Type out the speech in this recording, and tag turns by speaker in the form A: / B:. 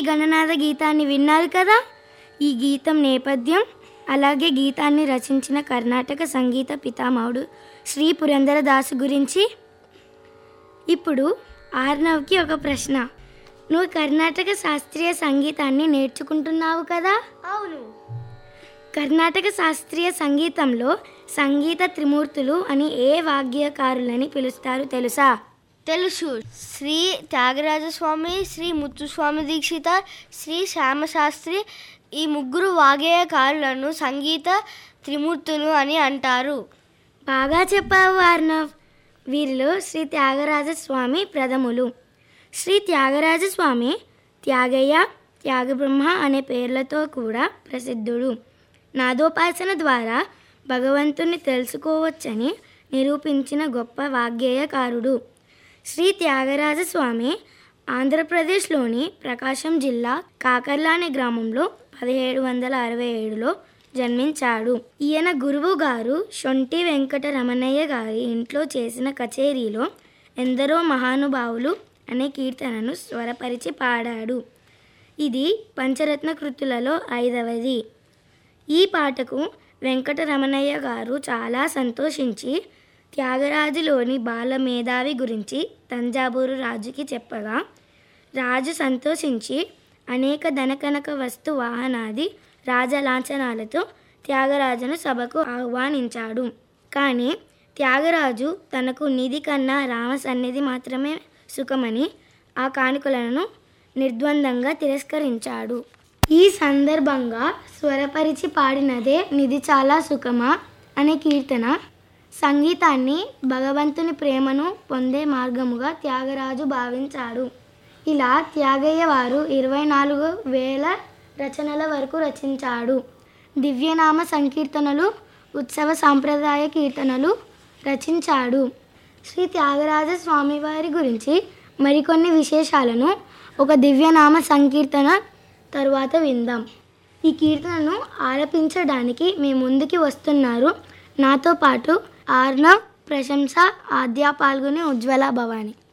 A: గణనాథ గీతాన్ని విన్నారు కదా ఈ గీతం నేపథ్యం అలాగే గీతాన్ని రచించిన కర్ణాటక సంగీత పితామహుడు శ్రీ పురంధరదాసు గురించి ఇప్పుడు ఆర్నవ్కి ఒక ప్రశ్న నువ్వు కర్ణాటక శాస్త్రీయ సంగీతాన్ని నేర్చుకుంటున్నావు కదా
B: అవును
A: కర్ణాటక శాస్త్రీయ సంగీతంలో సంగీత త్రిమూర్తులు అని ఏ వాగ్యకారులని పిలుస్తారు తెలుసా
B: తెలుసు శ్రీ త్యాగరాజస్వామి శ్రీ ముత్తుస్వామి దీక్షిత శ్రీ శ్యామశాస్త్రి ఈ ముగ్గురు వాగ్గేయకారులను సంగీత త్రిమూర్తులు అని అంటారు
A: బాగా చెప్పావు అర్ణవ్ వీరిలో శ్రీ త్యాగరాజ స్వామి ప్రథములు శ్రీ త్యాగరాజ స్వామి త్యాగయ్య త్యాగబ్రహ్మ అనే పేర్లతో కూడా ప్రసిద్ధుడు నాదోపాసన ద్వారా భగవంతుని తెలుసుకోవచ్చని నిరూపించిన గొప్ప వాగ్గేయకారుడు శ్రీ త్యాగరాజ స్వామి ఆంధ్రప్రదేశ్లోని ప్రకాశం జిల్లా కాకర్ల అనే గ్రామంలో పదిహేడు వందల అరవై ఏడులో జన్మించాడు ఈయన గురువు గారు షొంటి వెంకట రమణయ్య గారి ఇంట్లో చేసిన కచేరీలో ఎందరో మహానుభావులు అనే కీర్తనను స్వరపరిచి పాడాడు ఇది పంచరత్న కృతులలో ఐదవది ఈ పాటకు వెంకటరమణయ్య గారు చాలా సంతోషించి త్యాగరాజులోని బాల మేధావి గురించి తంజావూరు రాజుకి చెప్పగా రాజు సంతోషించి అనేక ధనకనక వస్తు వాహనాది రాజలాంఛనాలతో త్యాగరాజును సభకు ఆహ్వానించాడు కానీ త్యాగరాజు తనకు నిధి కన్నా రామ సన్నిధి మాత్రమే సుఖమని ఆ కానుకలను నిర్ద్వందంగా తిరస్కరించాడు ఈ సందర్భంగా స్వరపరిచి పాడినదే నిధి చాలా సుఖమా అనే కీర్తన సంగీతాన్ని భగవంతుని ప్రేమను పొందే మార్గముగా త్యాగరాజు భావించాడు ఇలా త్యాగయ్య వారు ఇరవై నాలుగు వేల రచనల వరకు రచించాడు దివ్యనామ సంకీర్తనలు ఉత్సవ సాంప్రదాయ కీర్తనలు రచించాడు శ్రీ త్యాగరాజ స్వామివారి గురించి మరికొన్ని విశేషాలను ఒక దివ్యనామ సంకీర్తన తరువాత విందాం ఈ కీర్తనను ఆలపించడానికి మీ ముందుకి వస్తున్నారు నాతో పాటు ఆర్నవ్ ప్రశంస ఆద్య పాల్గొని ఉజ్వల భవాని